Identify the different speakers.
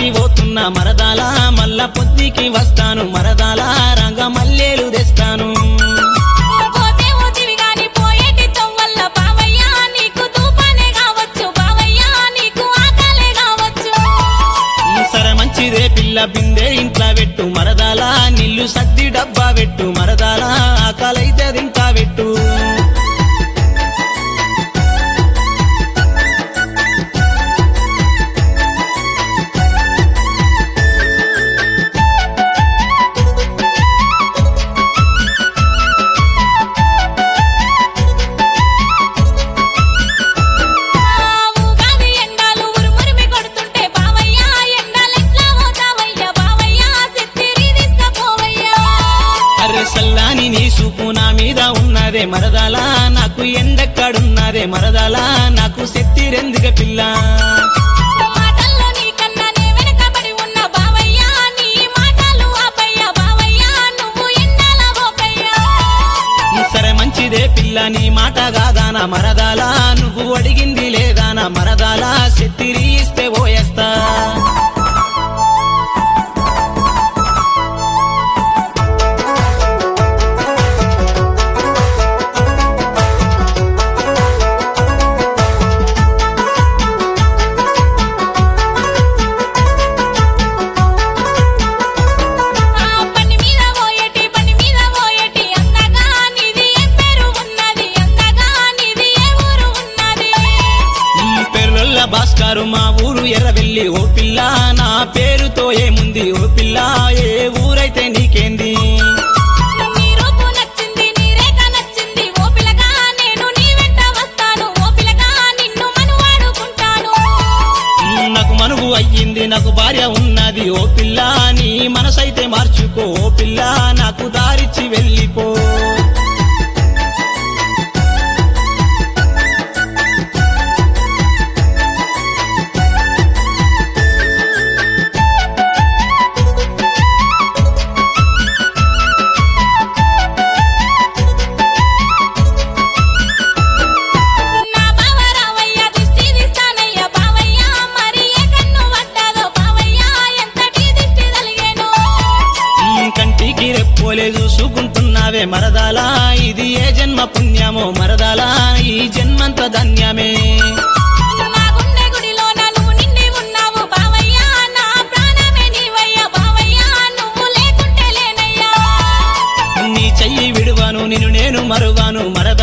Speaker 1: దాటి పోతున్నా మరదాలా మల్ల పొద్దుకి వస్తాను మరదాలా రంగ మల్లెలు తెస్తాను
Speaker 2: పోతే పోతివి గాని పోయేటి తొవ్వల్ల బావయ్య నీకు తూపానే కావచ్చు బావయ్య నీకు ఆకలే కావచ్చు
Speaker 1: సరే మంచిదే పిల్ల బిందె ఇంట్లో పెట్టు మరదాలా నిల్లు సద్ది డబ్బా పెట్టు మరదాలా ఆకలైతే తింటా పెట్టు
Speaker 2: ఉగాది ఎండాలు ఉరుమురిమి కొడుతుంటే బావయ్య ఎండాలెట్లా పోతావయ్య బావయ్య సెత్తిరి తీసుకపోవయ్యా
Speaker 1: అరే సల్లాని నీ సూపు నా మీద ఉన్నదే మరదాలా నాకు ఎండెక్కడున్నదే మరదాలా నాకు సెత్తిరెందుక పిల్ల
Speaker 2: మాటల్లో నీకన్నా నే వెనకబడి ఉన్న బావయ్య నీ మాటలు ఆపయ్య బావయ్య నువ్వు ఎండాల పోకయ్యా
Speaker 1: సరే మంచిదే పిల్ల నీ మాట కాదానా మరదాలా నువ్వు అడిగింది లేదానా మరదాలా సెత్తిరి ఇస్తే పోయేస్తా
Speaker 2: ఆ బండి మీద పోయేటి బండి మీద పోయేటి అందగా నీది ఏం పేరు ఉన్నది అందగా నీది ఏ ఊరు ఉన్నది
Speaker 1: ఈ పేర్లొల్ల భాస్కరు మా ఊరు ఎర్రవెల్లి ఓ పిల్ల నా పేరుతో ఏముంది ఓ పిల్ల ఏ ఊరైతే నీకేంది
Speaker 2: నీ రూపు నచ్చింది నీ రేఖ నచ్చింది ఓ పిల్లగా నేను నీ వెంట వస్తాను ఓ పిల్లగా నిన్ను మనువాడుకుంటాను
Speaker 1: నాకు మనువు అయ్యింది నాకు భార్య ఉన్నది ఓ పిల్ల నీ మనసైతే మార్చుకో ఓ పిల్ల నాకు దారిచ్చి వెళ్ళిపో
Speaker 2: నా బావ రావయ్య దిష్టి తీస్తానయ్య బావయ్య మరి ఏ కన్ను పడ్డాదో బావయ్య ఎంతటి దిష్టి తలిగేను
Speaker 1: ఉమ్, కంటికి రెప్పోలే చూసుకుంటున్నావే మరదాలా ఇది ఏ జన్మ పుణ్యమో మరదాలా ఈ జన్మంత ధన్యమే
Speaker 2: నా గుండె గుడిలో నువ్వు నిండి ఉన్నావు బావయ్య నా ప్రాణమే నీవయ్య బావయ్య నువ్వు లేకుంటే లేనయ్యా
Speaker 1: నీ చెయ్యి విడువాను నిన్ను నేను మరువాను మర